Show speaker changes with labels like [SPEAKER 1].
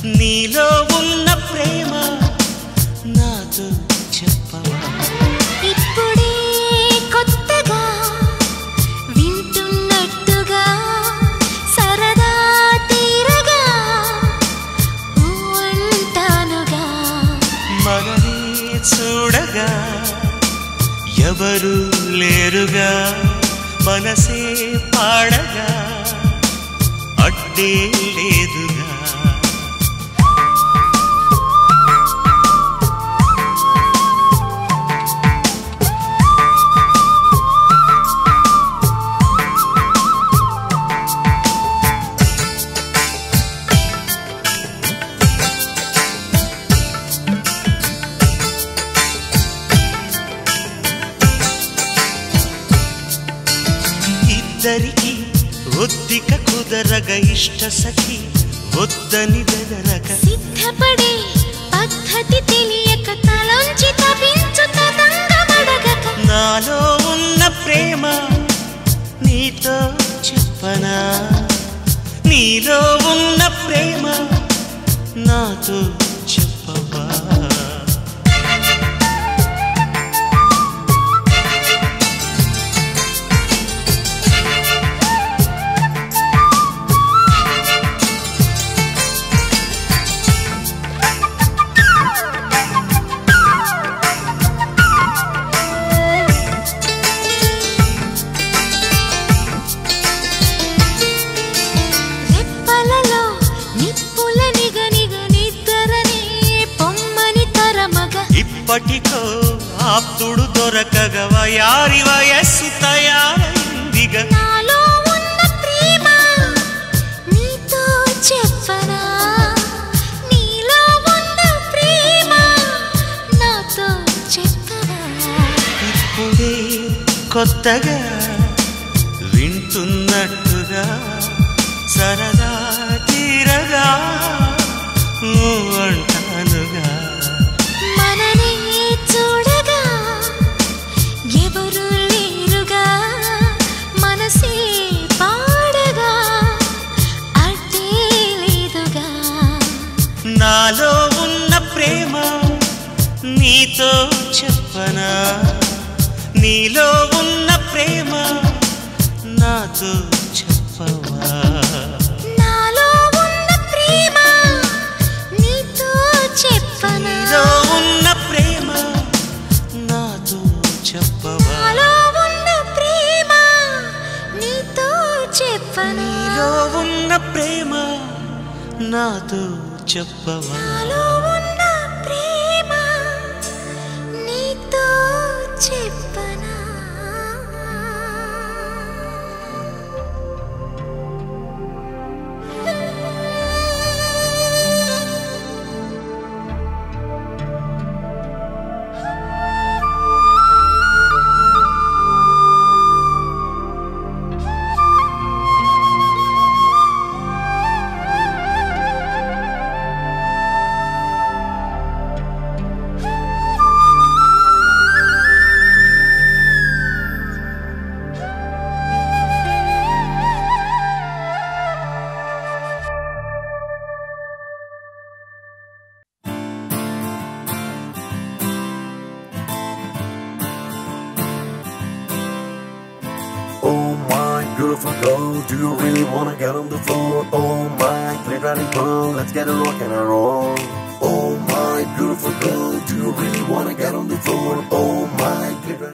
[SPEAKER 1] నీలో ఉన్న ప్రేమ నాతో చెప్పవా
[SPEAKER 2] ఇప్పుడే కొత్తగా వింటున్నట్టుగా సరదా తీరగా ఊ అంటానుగా
[SPEAKER 1] మనని చూడగా ఎవరు లేరుగా మనసే పాడగా అడ్డే లేదుగా ఇద్దరికి ఒత్తిక కుదరగ ఇష్ట సఖి వద్దని బెదరగ
[SPEAKER 2] సిద్ధపడే పద్ధతి తెలియక తలంచి తపించు తదంగమడగక
[SPEAKER 1] నాలో ఉన్న ప్రేమ నీతో చెప్పనా నీలో ఉన్న ప్రేమ నాతో చెప్పవా
[SPEAKER 2] రెప్పలలో నిప్పుల నిగ నిగ నిద్రనే పొమ్మని తరమగ
[SPEAKER 1] ఇప్పటికో ఆప్తుడు దొరకగవ యారి వయస్సు తయారైందిగా
[SPEAKER 2] నాలో ఉన్న ప్రేమ నీతో చెప్పనా నీలో ఉన్న ప్రేమ నాతో చెప్పనా
[SPEAKER 1] ఇప్పుడే కొత్తగా వింటున్నట్టుగా సరదా తీరగా ఊ అంటానుగా
[SPEAKER 2] మననే చూడగా ఎవరు లేరుగా మనసే పాడగా అడ్డే లేదుగా
[SPEAKER 1] నాలో ఉన్న ప్రేమ నీతో చెప్పనా నీలో ఉన్న ప్రేమ నాతో చెప్పవా
[SPEAKER 2] నాలో ఉన్న ప్రేమ నీతో చెప్పనా
[SPEAKER 1] నీలో ఉన్న ప్రేమ నాతో చెప్పవా
[SPEAKER 2] నాలో ఉన్న ప్రేమ నీతో చెప్పనా
[SPEAKER 1] నీలో ఉన్న ప్రేమ నాతో చెప్పవా
[SPEAKER 2] నాలో ఉన్న ప్రేమ నీతో చెప్పనా
[SPEAKER 3] Oh my beautiful girl, do you really wanna get on the floor? Oh my clear riding pearl, let's get a rock and a roll. Oh my beautiful girl, do you really wanna get on the floor? Oh